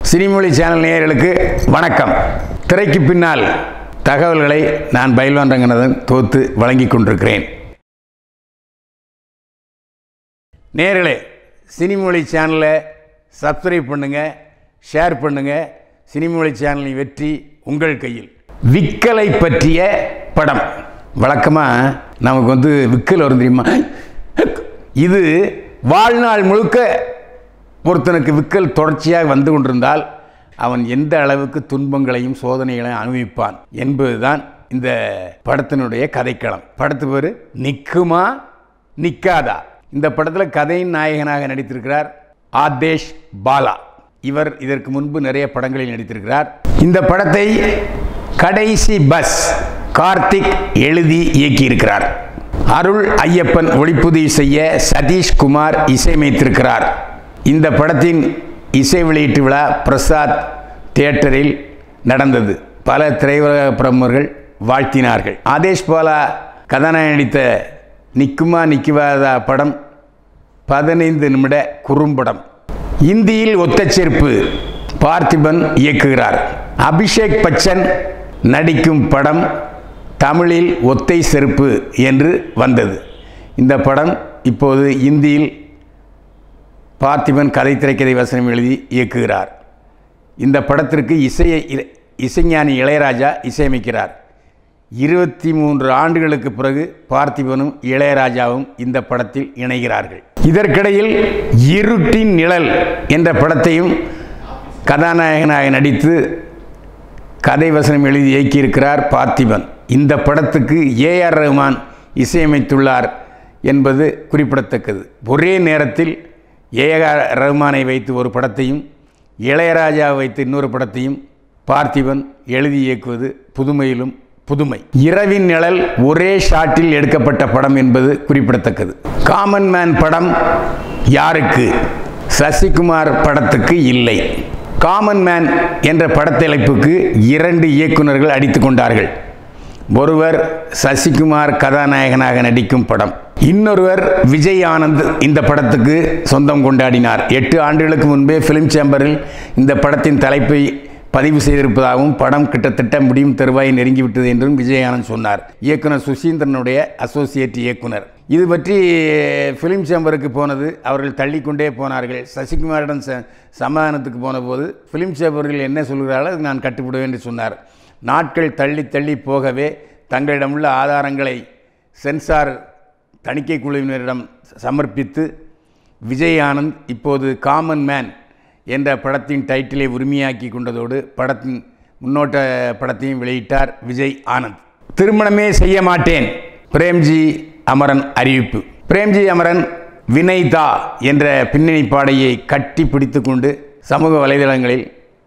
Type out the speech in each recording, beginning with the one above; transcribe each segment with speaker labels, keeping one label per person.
Speaker 1: சினிமொழி channel நேயர்களுக்கு வணக்கம் திரைக்கு பின்னால் தகவல்களை நான் பயில்வான் ரங்கநாதன் தோத்து வழங்கி கொண்டிருக்கிறேன் நேயர்களே சினிமொழி சேனலை சப்ஸ்கிரைப் பண்ணுங்கள் ஷேர் பண்ணுங்கள் சினிமொழி சேனலின் வெற்றி உங்கள் கையில் விக்கலை பற்றிய படம் வழக்கமாக நமக்கு வந்து விக்கல் வரும் தெரியுமா இது வாழ்நாள் முழுக்க ஒருத்தனுக்கு விக்கல் தொடர்ச்சியாக வந்து கொண்டிருந்தால் அவன் எந்த அளவுக்கு துன்பங்களையும் சோதனைகளையும் அனுபவிப்பான் என்பதுதான் இந்த படத்தினுடைய கதைக்களம் படத்து பேர் நிக்குமா நிக்காதா இந்த படத்தில் கதையின் நாயகனாக நடித்திருக்கிறார் ஆதேஷ் பாலா இவர் இதற்கு முன்பு நிறைய படங்களில் நடித்திருக்கிறார் இந்த படத்தை கடைசி பஸ் கார்த்திக் எழுதி இயக்கியிருக்கிறார் அருள் ஐயப்பன் ஒளிப்புதிவு செய்ய சதீஷ்குமார் இசையமைத்திருக்கிறார் இந்த படத்தின் இசை வெளியீட்டு விழா பிரசாத் தியேட்டரில் நடந்தது பல திரையுலக பிரமுகர்கள் வாழ்த்தினார்கள் ஆதேஷ் பாலா கதாநாயகன் நடித்த நிக்குமா நிக்குவாதா படம் பதினைந்து நிமிட குறும்படம் இந்தியில் ஒத்தச்சேர்ப்பு பார்த்திபன் இயக்குகிறார் அபிஷேக் பச்சன் நடிக்கும் படம் தமிழில் ஒத்தை செருப்பு என்று வந்தது இந்த படம் இப்போது இந்தியில் பார்த்திபன் கதை திரைக்கதை வசனம் எழுதி இயக்குகிறார் இந்த படத்திற்கு இசையை இ- இசைஞானி இளையராஜா இசையமைக்கிறார் இருபத்தி மூன்று ஆண்டுகளுக்கு பிறகு பார்த்திபனும் இளையராஜாவும் இந்த படத்தில் இணைகிறார்கள் இதற்கிடையில் இருட்டின் நிழல் என்ற படத்தையும் கதாநாயகனாக நடித்து கதை வசனம் எழுதி இயக்கியிருக்கிறார் பார்த்திபன் இந்த படத்துக்கு ஏஆர் ரஹ்மான் இசையமைத்துள்ளார் என்பது குறிப்பிடத்தக்கது ஒரே நேரத்தில் ஏஆர் ரஹ்மானை வைத்து ஒரு படத்தையும் இளையராஜா வைத்து இன்னொரு படத்தையும் பார்த்திபன் எழுதி இயக்குவது புதுமையிலும் புதுமை இரவின் நிழல் ஒரே ஷாட்டில் எடுக்கப்பட்ட படம் என்பது குறிப்பிடத்தக்கது காமன் மேன் படம் யாருக்கு சசிகுமார் படத்துக்கு இல்லை காமன் மேன் என்ற படத்தலைப்புக்கு இரண்டு இயக்குனர்கள் அடித்துக் கொண்டார்கள் ஒருவர் சசிகுமார் கதாநாயகனாக நடிக்கும் படம் இன்னொருவர் விஜய் ஆனந்த் இந்த படத்துக்கு சொந்தம் கொண்டாடினார் எட்டு ஆண்டுகளுக்கு முன்பே ஃபிலிம் சேம்பரில் இந்த படத்தின் தலைப்பை பதிவு செய்திருப்பதாகவும் படம் கிட்டத்தட்ட முடியும் தருவாயை நெருங்கிவிட்டது என்றும் விஜய் ஆனந்த் சொன்னார் இயக்குனர் சுசீந்திரனுடைய அசோசியேட் இயக்குனர் இது பற்றி ஃபிலிம் சேம்பருக்கு போனது அவர்கள் தள்ளிக்கொண்டே போனார்கள் சசிகுமாரிடம் ச சமாதானத்துக்கு போன போது ஃபிலிம் சேம்பர்கள் என்ன சொல்கிறார்களோ அதுக்கு நான் கட்டுப்படுவேன் என்று சொன்னார் நாட்கள் தள்ளி தள்ளி போகவே தங்களிடமுள்ள ஆதாரங்களை சென்சார் தணிக்கை குழுவினரிடம் சமர்ப்பித்து விஜய் ஆனந்த் இப்போது காமன் மேன் என்ற படத்தின் டைட்டிலை உரிமையாக்கி கொண்டதோடு படத்தின் முன்னோட்ட படத்தையும் வெளியிட்டார் விஜய் ஆனந்த் திருமணமே செய்ய மாட்டேன் பிரேம்ஜி அமரன் அறிவிப்பு பிரேம்ஜி அமரன் வினைதா என்ற பின்னணி பாடையை கட்டி பிடித்து கொண்டு சமூக வலைதளங்களில்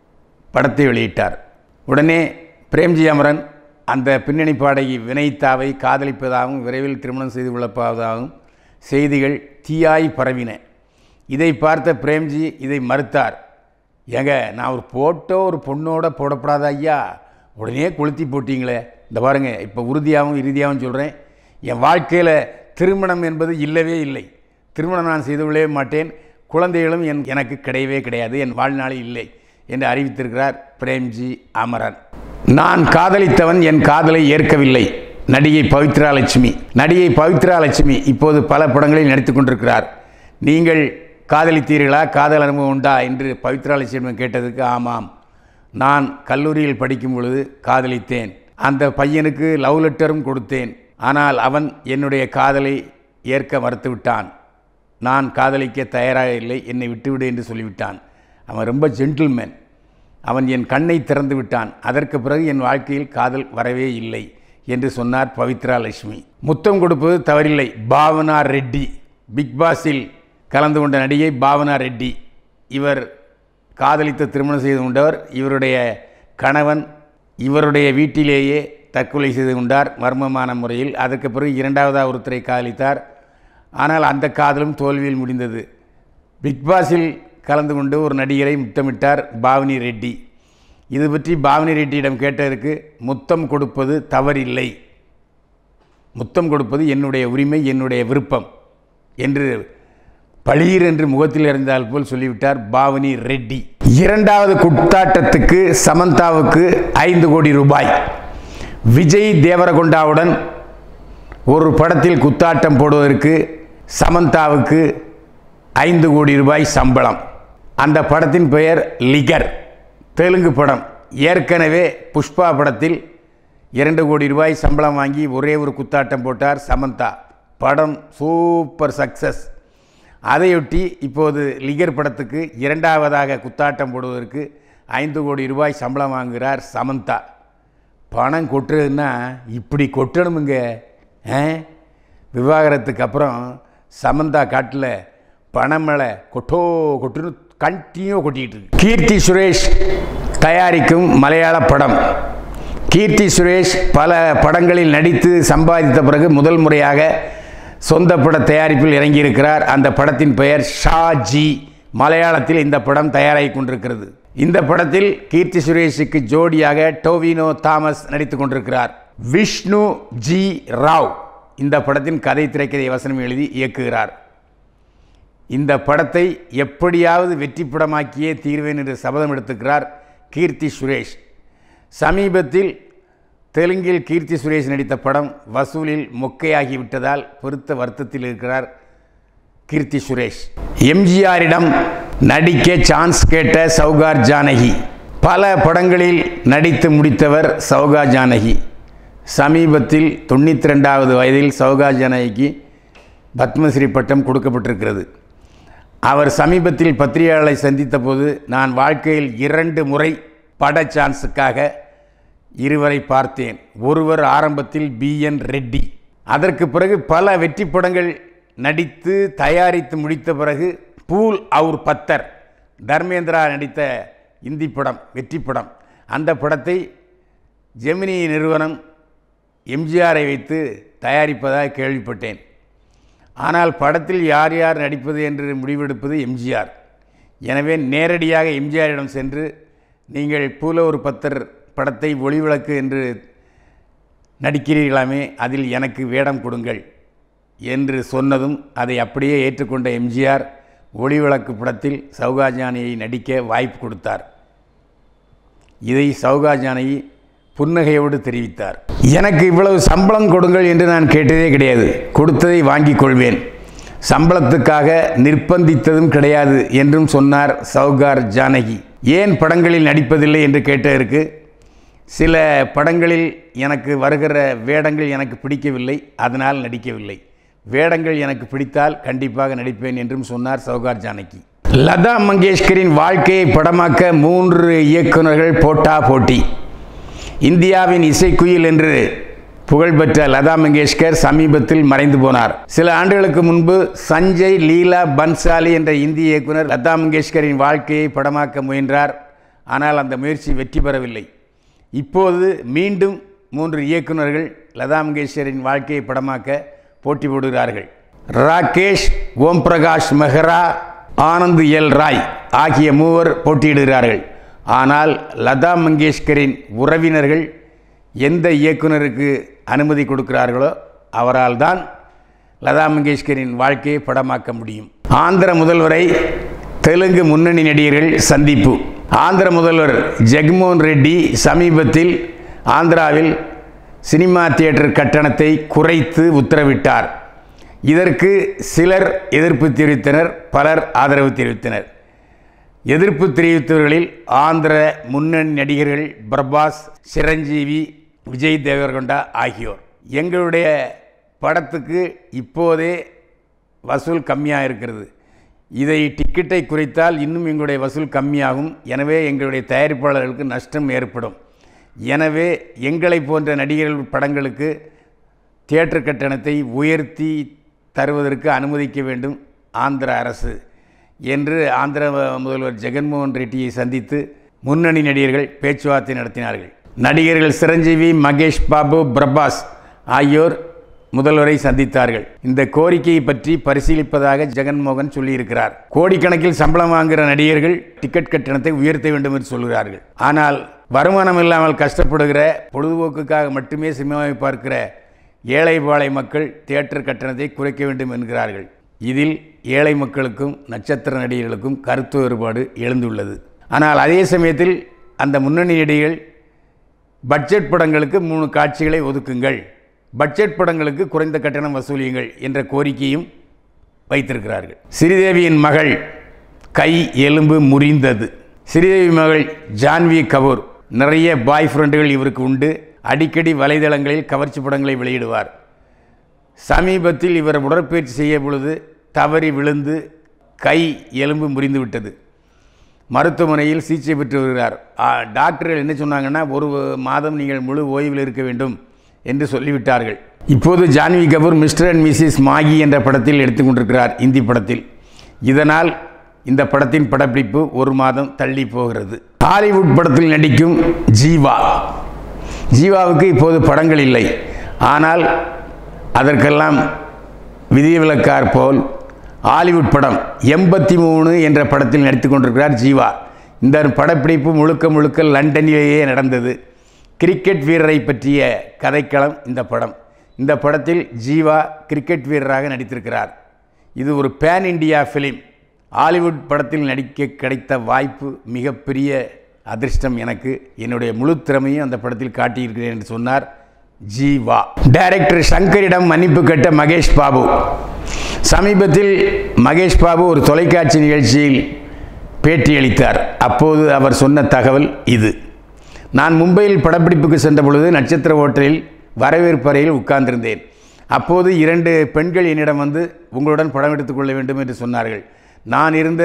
Speaker 1: படத்தை வெளியிட்டார் உடனே பிரேம்ஜி அமரன் அந்த பின்னணி பாடகி வினைத்தாவை காதலிப்பதாகவும் விரைவில் திருமணம் செய்து கொள்ளப்போவதாகவும் செய்திகள் தீயாய் பரவின இதை பார்த்த பிரேம்ஜி இதை மறுத்தார் ஏங்க நான் ஒரு போட்டோ ஒரு பொண்ணோட போடப்படாத ஐயா உடனே கொளுத்தி போட்டீங்களே இந்த பாருங்க இப்போ உறுதியாகவும் இறுதியாகவும் சொல்கிறேன் என் வாழ்க்கையில் திருமணம் என்பது இல்லவே இல்லை திருமணம் நான் செய்து கொள்ளவே மாட்டேன் குழந்தைகளும் என் எனக்கு கிடையவே கிடையாது என் வாழ்நாளில் இல்லை என்று அறிவித்திருக்கிறார் பிரேம்ஜி அமரன் நான் காதலித்தவன் என் காதலை ஏற்கவில்லை நடிகை பவித்ரா லட்சுமி நடிகை பவித்ரா லட்சுமி இப்போது பல படங்களில் நடித்துக் கொண்டிருக்கிறார் நீங்கள் காதலித்தீர்களா காதல் அனுபவம் உண்டா என்று பவித்ரா லட்சுமி கேட்டதுக்கு ஆமாம் நான் கல்லூரியில் படிக்கும் பொழுது காதலித்தேன் அந்த பையனுக்கு லவ் லெட்டரும் கொடுத்தேன் ஆனால் அவன் என்னுடைய காதலை ஏற்க மறுத்துவிட்டான் நான் காதலிக்க தயாராக இல்லை என்னை விட்டுவிடு என்று சொல்லிவிட்டான் அவன் ரொம்ப ஜென்டில்மேன் அவன் என் கண்ணை திறந்து விட்டான் அதற்கு பிறகு என் வாழ்க்கையில் காதல் வரவே இல்லை என்று சொன்னார் பவித்ரா லட்சுமி முத்தம் கொடுப்பது தவறில்லை பாவனா ரெட்டி பிக் பாஸில் கலந்து கொண்ட நடிகை பாவனா ரெட்டி இவர் காதலித்து திருமணம் செய்து கொண்டவர் இவருடைய கணவன் இவருடைய வீட்டிலேயே தற்கொலை செய்து கொண்டார் மர்மமான முறையில் அதற்கு பிறகு இரண்டாவதாக ஒருத்தரை காதலித்தார் ஆனால் அந்த காதலும் தோல்வியில் முடிந்தது பிக் பாஸில் கலந்து கொண்டு ஒரு நடிகரை முத்தமிட்டார் பாவனி ரெட்டி இது பற்றி பாவனி ரெட்டியிடம் கேட்டதற்கு முத்தம் கொடுப்பது தவறில்லை முத்தம் கொடுப்பது என்னுடைய உரிமை என்னுடைய விருப்பம் என்று பளீர் என்று முகத்தில் எறிந்தால் போல் சொல்லிவிட்டார் பாவனி ரெட்டி இரண்டாவது குத்தாட்டத்துக்கு சமந்தாவுக்கு ஐந்து கோடி ரூபாய் விஜய் தேவரகொண்டாவுடன் ஒரு படத்தில் குத்தாட்டம் போடுவதற்கு சமந்தாவுக்கு ஐந்து கோடி ரூபாய் சம்பளம் அந்த படத்தின் பெயர் லிகர் தெலுங்கு படம் ஏற்கனவே புஷ்பா படத்தில் இரண்டு கோடி ரூபாய் சம்பளம் வாங்கி ஒரே ஒரு குத்தாட்டம் போட்டார் சமந்தா படம் சூப்பர் சக்சஸ் அதையொட்டி இப்போது லிகர் படத்துக்கு இரண்டாவதாக குத்தாட்டம் போடுவதற்கு ஐந்து கோடி ரூபாய் சம்பளம் வாங்குகிறார் சமந்தா பணம் கொட்டுறதுன்னா இப்படி கொட்டணுமுங்க ஆ? விவாகரத்துக்கு அப்புறம் சமந்தா காட்டில் பணம் மேலே கொட்டோ கொட்டுன்னு கண்டினியூ கொட்டிக்கிட்டு இருக்கு கீர்த்தி சுரேஷ் தயாரிக்கும் மலையாள படம் கீர்த்தி சுரேஷ் பல படங்களில் நடித்து சம்பாதித்த பிறகு முதல் முறையாக சொந்த பட தயாரிப்பில் இறங்கியிருக்கிறார் அந்த படத்தின் பெயர் ஷாஜி மலையாளத்தில் இந்த படம் தயாராகி கொண்டிருக்கிறது இந்த படத்தில் கீர்த்தி சுரேஷுக்கு ஜோடியாக டோவினோ தாமஸ் நடித்துக் கொண்டிருக்கிறார் விஷ்ணு ஜி ராவ் இந்த படத்தின் கதை திரைக்கதை வசனம் எழுதி இயக்குகிறார் இந்த படத்தை எப்படியாவது வெற்றி படமாக்கியே தீர்வேன் என்று சபதம் எடுத்துக்கிறார் கீர்த்தி சுரேஷ் சமீபத்தில் தெலுங்கில் கீர்த்தி சுரேஷ் நடித்த படம் வசூலில் மொக்கையாகிவிட்டதால் பெருத்த வருத்தத்தில் இருக்கிறார் கீர்த்தி சுரேஷ் எம்ஜிஆரிடம் நடிக்க சான்ஸ் கேட்ட சௌகார் ஜானகி பல படங்களில் நடித்து முடித்தவர் சௌகா ஜானகி சமீபத்தில் தொண்ணூற்றி ரெண்டாவது வயதில் சௌகா ஜானகிக்கு பத்மஸ்ரீ பட்டம் கொடுக்கப்பட்டிருக்கிறது அவர் சமீபத்தில் பத்திரிகையாளரை சந்தித்த போது நான் வாழ்க்கையில் இரண்டு முறை பட சான்ஸுக்காக இருவரை பார்த்தேன் ஒருவர் ஆரம்பத்தில் பிஎன் ரெட்டி அதற்கு பிறகு பல வெற்றி படங்கள் நடித்து தயாரித்து முடித்த பிறகு பூல் அவுர் பத்தர் தர்மேந்திரா நடித்த இந்தி படம் வெற்றி படம் அந்த படத்தை ஜெமினி நிறுவனம் எம்ஜிஆரை வைத்து தயாரிப்பதாக கேள்விப்பட்டேன் ஆனால் படத்தில் யார் யார் நடிப்பது என்று முடிவெடுப்பது எம்ஜிஆர் எனவே நேரடியாக எம்ஜிஆரிடம் சென்று நீங்கள் பூலோர் பத்தர் படத்தை ஒளிவிளக்கு என்று நடிக்கிறீர்களாமே அதில் எனக்கு வேடம் கொடுங்கள் என்று சொன்னதும் அதை அப்படியே ஏற்றுக்கொண்ட எம்ஜிஆர் ஒளிவிளக்கு படத்தில் சௌகாஜானியை நடிக்க வாய்ப்பு கொடுத்தார் இதை சௌகாஜானகி புன்னகையோடு தெரிவித்தார் எனக்கு இவ்வளவு சம்பளம் கொடுங்கள் என்று நான் கேட்டதே கிடையாது கொடுத்ததை வாங்கிக் கொள்வேன் சம்பளத்துக்காக நிர்பந்தித்ததும் கிடையாது என்றும் சொன்னார் சௌகார் ஜானகி ஏன் படங்களில் நடிப்பதில்லை என்று கேட்டதற்கு சில படங்களில் எனக்கு வருகிற வேடங்கள் எனக்கு பிடிக்கவில்லை அதனால் நடிக்கவில்லை வேடங்கள் எனக்கு பிடித்தால் கண்டிப்பாக நடிப்பேன் என்றும் சொன்னார் சௌகார் ஜானகி லதா மங்கேஷ்கரின் வாழ்க்கையை படமாக்க மூன்று இயக்குநர்கள் போட்டா போட்டி இந்தியாவின் இசைக்குயில் என்று புகழ்பெற்ற லதா மங்கேஷ்கர் சமீபத்தில் மறைந்து போனார் சில ஆண்டுகளுக்கு முன்பு சஞ்சய் லீலா பன்சாலி என்ற இந்திய இயக்குனர் லதா மங்கேஷ்கரின் வாழ்க்கையை படமாக்க முயன்றார் ஆனால் அந்த முயற்சி வெற்றி பெறவில்லை இப்போது மீண்டும் மூன்று இயக்குநர்கள் லதா மங்கேஷ்கரின் வாழ்க்கையை படமாக்க போட்டி போடுகிறார்கள் ராகேஷ் ஓம் பிரகாஷ் மெஹ்ரா ஆனந்த் எல் ராய் ஆகிய மூவர் போட்டியிடுகிறார்கள் ஆனால் லதா மங்கேஷ்கரின் உறவினர்கள் எந்த இயக்குனருக்கு அனுமதி கொடுக்கிறார்களோ அவரால் தான் லதா மங்கேஷ்கரின் வாழ்க்கையை படமாக்க முடியும் ஆந்திர முதல்வரை தெலுங்கு முன்னணி நடிகர்கள் சந்திப்பு ஆந்திர முதல்வர் ஜெகன்மோகன் ரெட்டி சமீபத்தில் ஆந்திராவில் சினிமா தியேட்டர் கட்டணத்தை குறைத்து உத்தரவிட்டார் இதற்கு சிலர் எதிர்ப்பு தெரிவித்தனர் பலர் ஆதரவு தெரிவித்தனர் எதிர்ப்பு தெரிவித்தவர்களில் ஆந்திர முன்னணி நடிகர்கள் பிரபாஸ் சிரஞ்சீவி விஜய் தேவர்கொண்டா ஆகியோர் எங்களுடைய படத்துக்கு இப்போதே வசூல் கம்மியாக இருக்கிறது இதை டிக்கெட்டை குறைத்தால் இன்னும் எங்களுடைய வசூல் கம்மியாகும் எனவே எங்களுடைய தயாரிப்பாளர்களுக்கு நஷ்டம் ஏற்படும் எனவே எங்களை போன்ற நடிகர்கள் படங்களுக்கு தியேட்டர் கட்டணத்தை உயர்த்தி தருவதற்கு அனுமதிக்க வேண்டும் ஆந்திர அரசு என்று ஆந்திர முதல்வர் ஜெகன்மோகன் ரெட்டியை சந்தித்து முன்னணி நடிகர்கள் பேச்சுவார்த்தை நடத்தினார்கள் நடிகர்கள் சிரஞ்சீவி மகேஷ் பாபு பிரபாஸ் ஆகியோர் முதல்வரை சந்தித்தார்கள் இந்த கோரிக்கையை பற்றி பரிசீலிப்பதாக ஜெகன்மோகன் சொல்லியிருக்கிறார் கோடிக்கணக்கில் சம்பளம் வாங்குகிற நடிகர்கள் டிக்கெட் கட்டணத்தை உயர்த்த வேண்டும் என்று சொல்கிறார்கள் ஆனால் வருமானம் இல்லாமல் கஷ்டப்படுகிற பொழுதுபோக்குக்காக மட்டுமே சினிமாவை பார்க்கிற ஏழை பாழை மக்கள் தியேட்டர் கட்டணத்தை குறைக்க வேண்டும் என்கிறார்கள் இதில் ஏழை மக்களுக்கும் நட்சத்திர நடிகர்களுக்கும் கருத்து வேறுபாடு எழுந்துள்ளது ஆனால் அதே சமயத்தில் அந்த முன்னணி நடிகைகள் பட்ஜெட் படங்களுக்கு மூணு காட்சிகளை ஒதுக்குங்கள் பட்ஜெட் படங்களுக்கு குறைந்த கட்டணம் வசூலியுங்கள் என்ற கோரிக்கையும் வைத்திருக்கிறார்கள் ஸ்ரீதேவியின் மகள் கை எலும்பு முறிந்தது ஸ்ரீதேவி மகள் ஜான்வி கபூர் நிறைய பாய் ஃப்ரெண்டுகள் இவருக்கு உண்டு அடிக்கடி வலைதளங்களில் கவர்ச்சி படங்களை வெளியிடுவார் சமீபத்தில் இவர் உடற்பயிற்சி செய்ய பொழுது தவறி விழுந்து கை எலும்பு முறிந்து விட்டது மருத்துவமனையில் சிகிச்சை பெற்று வருகிறார் ஆ, டாக்டர்கள் என்ன சொன்னாங்கன்னா ஒரு மாதம் நீங்கள் முழு ஓய்வில் இருக்க வேண்டும் என்று சொல்லிவிட்டார்கள் இப்போது Janhvi Kapoor Mr and Mrs Mahi என்ற படத்தில் எடுத்துக்கொண்டிருக்கிறார் இந்தி படத்தில் இதனால் இந்த படத்தின் படப்பிடிப்பு ஒரு மாதம் தள்ளி போகிறது ஹாலிவுட் படத்தில் நடிக்கும் ஜீவா ஜீவாவுக்கு இப்போது படங்கள் இல்லை ஆனால் அதற்கெல்லாம் விதிவிலக்கார் போல் ஹாலிவுட் படம் எண்பத்தி மூணு என்ற படத்தில் நடித்து கொண்டிருக்கிறார் ஜீவா இந்த படப்பிடிப்பு முழுக்க முழுக்க லண்டனிலேயே நடந்தது கிரிக்கெட் வீரரை பற்றிய கதைக்களம் இந்த படம் இந்த படத்தில் ஜீவா கிரிக்கெட் வீரராக நடித்திருக்கிறார் இது ஒரு பேன் இண்டியா ஃபிலிம் ஹாலிவுட் படத்தில் நடிக்க கிடைத்த வாய்ப்பு மிகப்பெரிய அதிர்ஷ்டம் எனக்கு என்னுடைய முழு திறமையும் அந்த படத்தில் காட்டியிருக்கிறேன் என்று சொன்னார் ஜீவா டைரக்டர் சங்கரிடம் மன்னிப்பு கேட்ட மகேஷ் பாபு சமீபத்தில் மகேஷ் பாபு ஒரு தொலைக்காட்சி நிகழ்ச்சியில் பேட்டியளித்தார் அப்போது அவர் சொன்ன தகவல் இது நான் மும்பையில் படப்பிடிப்புக்கு சென்ற பொழுது நட்சத்திர ஹோட்டலில் வரவேற்பறையில் உட்கார்ந்திருந்தேன் அப்போது இரண்டு பெண்கள் என்னிடம் வந்து உங்களுடன் படம் எடுத்துக்கொள்ள வேண்டும் என்று சொன்னார்கள் நான் இருந்த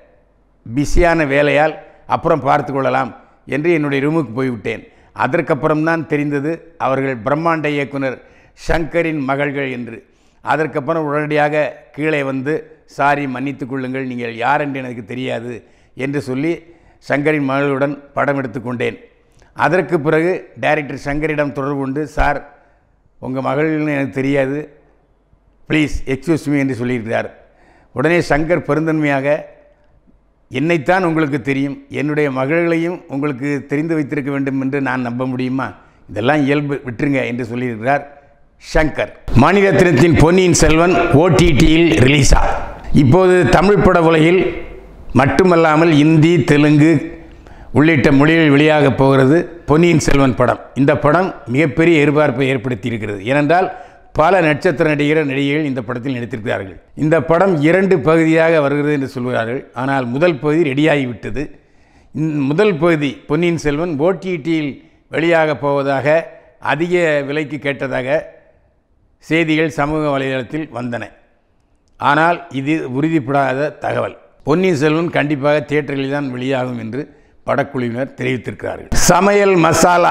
Speaker 1: பிஸியான வேலையால் அப்புறம் பார்த்து கொள்ளலாம் என்று என்னுடைய ரூமுக்கு போய்விட்டேன் அதற்கப்புறம் தான் தெரிந்தது அவர்கள் பிரம்மாண்ட இயக்குனர் ஷங்கரின் மகள்கள் என்று அதற்கப்புறம் உடனடியாக கீழே வந்து சாரி மன்னித்துக் கொள்ளுங்கள் நீங்கள் யார் என்று எனக்கு தெரியாது என்று சொல்லி சங்கரின் மகளுடன் படம் எடுத்துக்கொண்டேன் அதற்கு பிறகு டைரக்டர் சங்கரிடம் தொடர்பு கொண்டு சார் உங்கள் மகள்னு எனக்கு தெரியாது ப்ளீஸ் எக்ஸ்கியூஸ் மீ என்று சொல்லியிருக்கிறார் உடனே சங்கர் பெருந்தன்மையாக என்னைத்தான் உங்களுக்கு தெரியும் என்னுடைய மகள்களையும் உங்களுக்கு தெரிந்து வைத்திருக்க வேண்டும் என்று நான் நம்ப முடியுமா இதெல்லாம் இயல்பு விட்டுருங்க என்று சொல்லியிருக்கிறார் ஷங்கர் மணிரத்னத்தின் பொன்னியின் செல்வன் ஓடிடியில் ரிலீஸா இப்போது தமிழ் பட உலகில் மட்டுமல்லாமல் இந்தி தெலுங்கு உள்ளிட்ட மொழிகள் வெளியாக போகிறது பொன்னியின் செல்வன் படம் இந்த படம் மிகப்பெரிய எதிர்பார்ப்பை ஏற்படுத்தி இருக்கிறது ஏனென்றால் பல நட்சத்திர நடிகர் நடிகைகள் இந்த படத்தில் நடித்திருக்கிறார்கள் இந்த படம் இரண்டு பகுதியாக வருகிறது என்று சொல்கிறார்கள் ஆனால் முதல் பகுதி ரெடியாகிவிட்டது இந்த முதல் பகுதி பொன்னியின் செல்வன் ஓடிடியில் வெளியாக போவதாக அதிக விலைக்கு கேட்டதாக செய்திகள் சமூக வலைதளத்தில் வந்தன ஆனால் இது உறுதிப்படாத தகவல் பொன்னியின் செல்வன் கண்டிப்பாக தியேட்டர்களில் தான் வெளியாகும் என்று படக்குழுவினர் தெரிவித்திருக்கிறார்கள் சமையல் மசாலா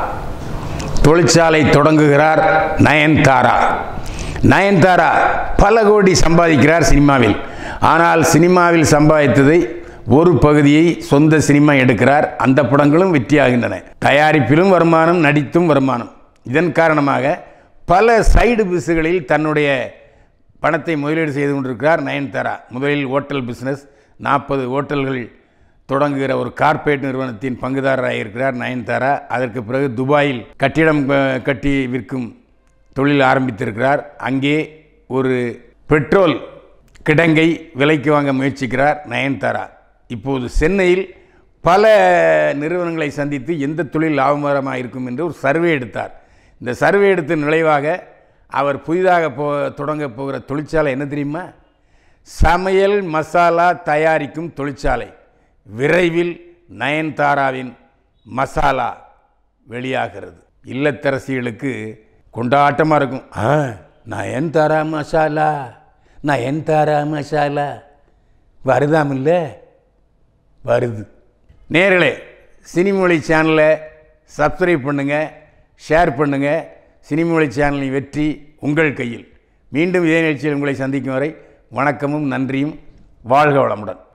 Speaker 1: தொழிற்சாலை தொடங்குகிறார் நயன்தாரா நயன்தாரா பல கோடி சம்பாதிக்கிறார் சினிமாவில் ஆனால் சினிமாவில் சம்பாதித்ததை ஒரு பகுதியை சொந்த சினிமா எடுக்கிறார் அந்த படங்களும் வெற்றியாகின்றன தயாரிப்பிலும் வருமானம் நடித்தும் வருமானம் இதன் காரணமாக பல சைடு பிஸுகளில் தன்னுடைய பணத்தை முதலீடு செய்து கொண்டிருக்கிறார் நயன்தாரா முதலில் ஹோட்டல் பிஸ்னஸ் நாற்பது ஹோட்டல்கள் தொடங்குகிற ஒரு கார்ப்பரேட் நிறுவனத்தின் பங்குதாரராக இருக்கிறார் நயன்தாரா அதற்கு பிறகு துபாயில் கட்டிடம் அஹ், கட்டி விற்கும் தொழில் ஆரம்பித்திருக்கிறார் அங்கே ஒரு பெட்ரோல் கிடங்கை விலைக்கு வாங்க முயற்சிக்கிறார் நயன்தாரா இப்போது சென்னையில் பல நிறுவனங்களை சந்தித்து எந்த தொழில் லாபகரமாக இருக்கும் என்று ஒரு சர்வே எடுத்தார் இந்த சர்வே எடுத்த நிலைவாக அவர் புதிதாக போ தொடங்க போகிற தொழிற்சாலை என்ன தெரியுமா சமையல் மசாலா தயாரிக்கும் தொழிற்சாலை விரைவில் நயன்தாராவின் மசாலா வெளியாகிறது இல்லத்தரசிகளுக்கு கொண்டாட்டமாக இருக்கும் ஆ நயன்தாரா மசாலா நயன்தாரா மசாலா வருதாமில்ல வருது நேர்களே சினிமொழி சேனலை சப்ஸ்கிரைப் பண்ணுங்கள் ஷேர் பண்ணுங்கள் சினிமொழி சேனலின் வெற்றி உங்கள் கையில் மீண்டும் இதே நிகழ்ச்சியில் உங்களை சந்திக்கும் வரை வணக்கமும் நன்றியும் வாழ்க வளமுடன்